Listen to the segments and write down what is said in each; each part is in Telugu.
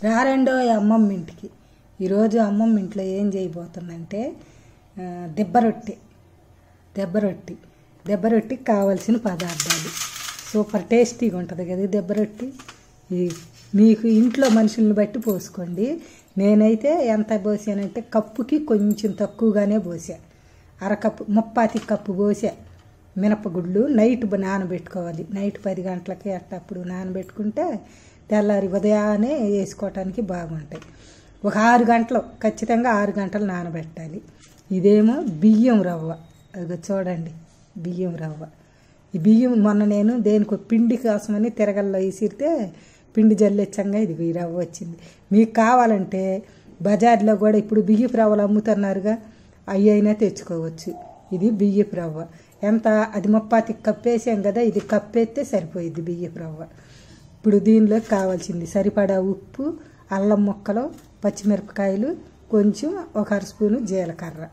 రారెండో అమ్మమ్మ ఇంటికి ఈరోజు అమ్మమ్మ ఇంట్లో ఏం చేయబోతుందంటే ఆ, దెబ్బ రొట్టె దెబ్బ రొట్టి దెబ్బ రొట్టికి కావాల్సిన పదార్థాలు సూపర్ టేస్టీగా ఉంటుంది కదా ఈ దెబ్బ రొట్టి ఇది మీకు ఇంట్లో మనుషుల్ని బట్టి పోసుకోండి నేనైతే ఎంత పోసానంటే కప్పుకి కొంచెం తక్కువగానే పోసా అరకప్పు ముప్పాతి కప్పు పోసా మినపగుళ్ళు నైట్ బ- నానబెట్టుకోవాలి నైట్ పది గంటలకి అట్టప్పుడు నానబెట్టుకుంటే తెల్లారి ఉదయాన్నే వేసుకోవటానికి బాగుంటాయి ఒక ఆరు గంటలు ఖచ్చితంగా ఆరు గంటలు నానబెట్టాలి ఇదేమో బియ్యం రవ్వ అది చూడండి బియ్యం రవ్వ ఈ బియ్యం మొన్న నేను దేనికో పిండి కోసమని తిరగల్లో విసిరితే పిండి జల్లెచ్చంగా ఇది ఈ రవ్వ వచ్చింది మీకు కావాలంటే బజార్లో కూడా ఇప్పుడు బియ్యపు రవ్వలు అమ్ముతున్నారుగా అవి అయినా తెచ్చుకోవచ్చు ఇది బియ్యపు రవ్వ ఎంత అది ముప్పాతి కప్పేసాం కదా ఇది కప్పేస్తే సరిపోయిద్ది బియ్యపు రవ్వ ఇప్పుడు దీనిలో కావాల్సింది సరిపడా ఉప్పు అల్లం ముక్కలు పచ్చిమిరపకాయలు కొంచెం ఒక అర స్పూను జీలకర్ర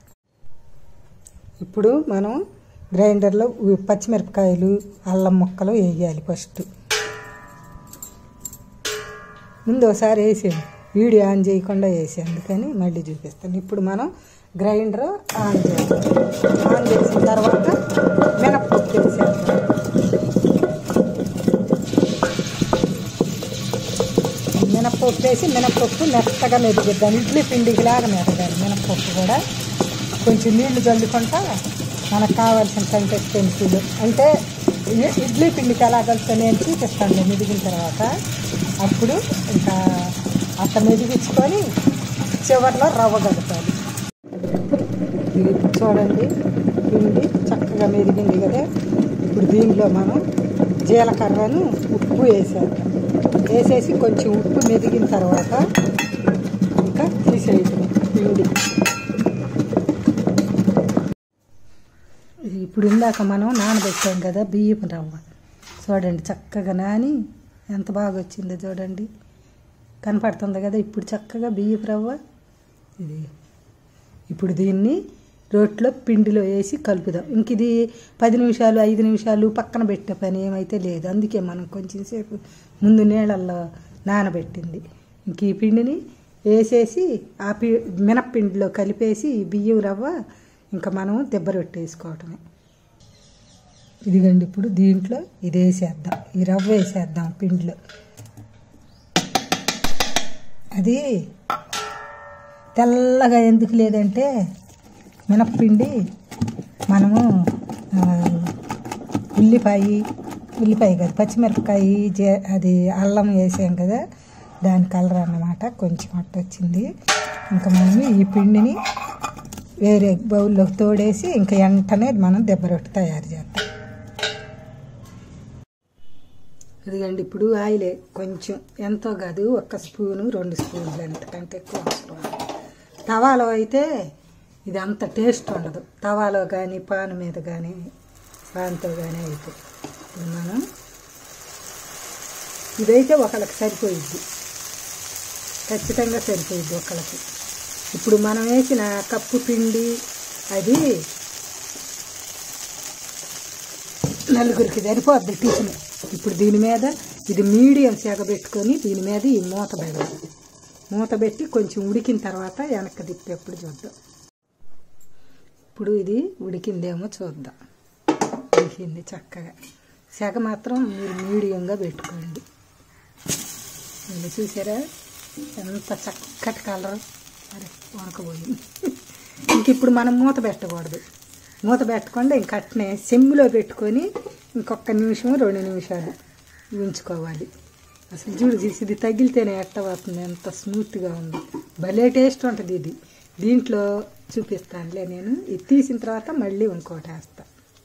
ఇప్పుడు మనం గ్రైండర్లో ఉ- పచ్చిమిరపకాయలు అల్లం ముక్కలు వేయాలి ఫస్ట్ ముందు ఒకసారి వేసాను వీడియో ఆన్ చేయకుండా వేసాను అందుకని మళ్ళీ చూపిస్తాను ఇప్పుడు మనం గ్రైండర్ ఆన్ చేయాలి ఆన్ చేసిన తర్వాత మినప్పప్పు వేసేస్తాం మినప్పప్పు వేసి మినప్పప్పు మెత్తగా మెదిగిద్దాం ఇడ్లీ పిండికి లాగా మెదగాలి మినప్పప్పు కూడా కొంచెం నీళ్లు చల్లుకుంటా మనకు కావాల్సిన కన్సిస్టెన్సీలు అంటే ఇ- ఇడ్లీ పిండికి ఎలా కలుస్తా నేను చూపిస్తాను మెదిగిన తర్వాత అప్పుడు ఇంకా అట్ట మెదిగించుకొని చివరిలో రవ్వ కలుపుతాలి ఇది చూడండి పిండి చక్కగా మెదిగింది కదా ఇప్పుడు దీనిలో మనం జీలకర్రను ఉప్పు వేసేద్దాం వేసేసి కొంచెం ఉప్పు మెదిగిన తర్వాత ఇంకా తీసేయటం పిండి ఇది ఇప్పుడు ఇందాక మనం నానబెట్టాం కదా బియ్యపు రవ్వ చూడండి చక్కగా నాని ఎంత బాగా వచ్చిందో చూడండి కనపడుతుంది కదా ఇప్పుడు చక్కగా బియ్యపు రవ్వ ఇది ఇప్పుడు దీన్ని రోట్లో పిండిలో వేసి కలుపుదాం ఇంక ఇది పది నిమిషాలు ఐదు నిమిషాలు పక్కన పెట్టే పని ఏమైతే లేదు అందుకే మనం కొంచెం సేపు ముందు నీళ్ళల్లో నానబెట్టింది ఇంక ఈ పిండిని వేసేసి ఆ పి మినప్పిండిలో కలిపేసి ఈ బియ్యం రవ్వ ఇంకా మనం దెబ్బ రొట్టేసుకోవటమే ఇదిగండి ఇప్పుడు దీంట్లో ఇది వేసేద్దాం ఈ రవ్వ వేసేద్దాం పిండిలో అది తెల్లగా ఎందుకు లేదంటే మినప్పిండి మనము ఆ, ఉల్లిపాయ ఉల్లిపాయ కాదు పచ్చిమిరపకాయ జే అది అల్లం వేసాం కదా దాని కలర్ అన్నమాట కొంచెం అట్ట వచ్చింది ఇంకా మనం ఈ పిండిని వేరే బౌల్లోకి తోడేసి ఇంకా వెంటనే మనం దెబ్బ రొట్టె తయారు చేస్తాం ఇదిగండి ఇప్పుడు ఆయిలే కొంచెం ఎంతో కాదు ఒక్క స్పూను రెండు స్పూన్లు ఎంతకంటే ఎక్కువ అవసరం లేదు. తవాలో అయితే ఇది అంత టేస్ట్ ఉండదు తవాలో కానీ పాన్ మీద కానీ పాన్తో కానీ అయితే ఇప్పుడు మనం ఇదైతే ఒకళ్ళకి సరిపోయిద్ది ఖచ్చితంగా సరిపోయిద్ది ఒకళ్ళకి ఇప్పుడు మనం వేసిన కప్పు పిండి అది నలుగురికి సరిపోద్ది టిఫిన్ ఇప్పుడు దీని మీద ఇది మీడియం సెగ పెట్టుకొని దీని మీద ఈ మూత పెడదాం మూత పెట్టి కొంచెం ఉడికిన తర్వాత వెనక్కి తిప్పేప్పుడు చూద్దాం ఇప్పుడు ఇది ఉడికిందేమో చూద్దాం ఉడికింది చక్కగా సెగ మాత్రం మీరు మీడియంగా పెట్టుకోండి ఇది చూసారా ఎంత చక్కటి కలర్ అరే వణకపోయింది ఇంక ఇప్పుడు మనం మూత పెట్టకూడదు మూత పెట్టకుండా ఇంక అట్నే సెమ్ములో పెట్టుకొని ఇంకొక నిమిషం రెండు నిమిషాలు ఉంచుకోవాలి అసలు చూడు చూసి ఇది తగిలితేనే ఎట్ట అవుతుంది ఎంత స్మూత్గా ఉంది భలే టేస్ట్ ఉంటుంది ఇది దీంట్లో చూపిస్తానులే నేను ఇది తీసిన తర్వాత మళ్ళీ ఇంకోటి వేస్తా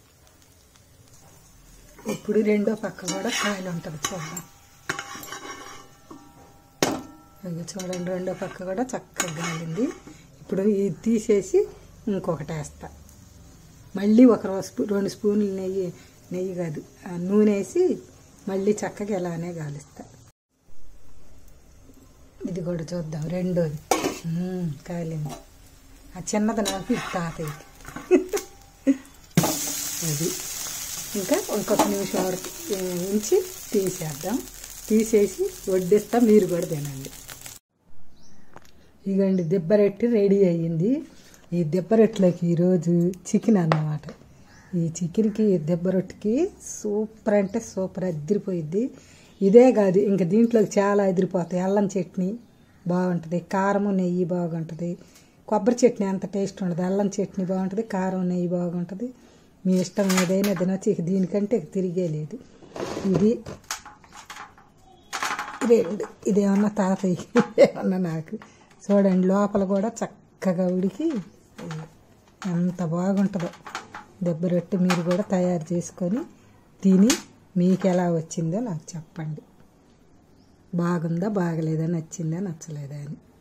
ఇప్పుడు రెండో పక్క కూడా కాయలు ఉంటుంది చూద్దాం ఇదిగో చూడండి రెండో పక్క కూడా చక్కగా గాలింది ఇప్పుడు ఇది తీసేసి ఇంకొకటి వేస్తా మళ్ళీ ఒక రో- స్పూ రెండు స్పూన్లు నెయ్యి నెయ్యి కాదు ఆ నూనె వేసి మళ్ళీ చక్కగా ఇలానే గాలిస్తా ఇది కూడా చూద్దాం రెండోది మ్మ్, కాలింది ఆ చిన్నది నాకు ఇది తాతయ్యకి అది ఇంకా ఇంకొక నిమిషం వరకు ఉంచి తీసేద్దాం తీసేసి వడ్డిస్తా మీరు కూడా తినండి ఇగండి దెబ్బరొట్టి రెడీ అయ్యింది ఈ దెబ్బరొట్టిలోకి ఈరోజు చికెన్ అన్నమాట ఈ చికెన్కి దెబ్బరొట్టికి సూపర్ అంటే సూపర్ అదిరిపోయిద్ది ఇదే కాదు ఇంకా దీంట్లోకి చాలా ఎదిరిపోతాయి అల్లం చట్నీ బాగుంటుంది కారము నెయ్యి బాగుంటుంది కొబ్బరి చట్నీ అంత టేస్ట్ ఉండదు అల్లం చట్నీ బాగుంటుంది కారం నెయ్యి బాగుంటుంది మీ ఇష్టం ఏదైనా తినొచ్చు ఇక దీనికంటే ఇక తిరిగే లేదు ఇది రెండు ఇదేమన్నా తాతయ్య ఏమన్నా నాకు చూడండి లోపల కూడా చక్కగా ఉడికి ఎంత బాగుంటుందో దెబ్బ రొట్టె మీరు కూడా తయారు చేసుకొని తిని మీకు ఎలా వచ్చిందో నాకు చెప్పండి బాగుందా బాగలేదా నచ్చిందా నచ్చలేదా అని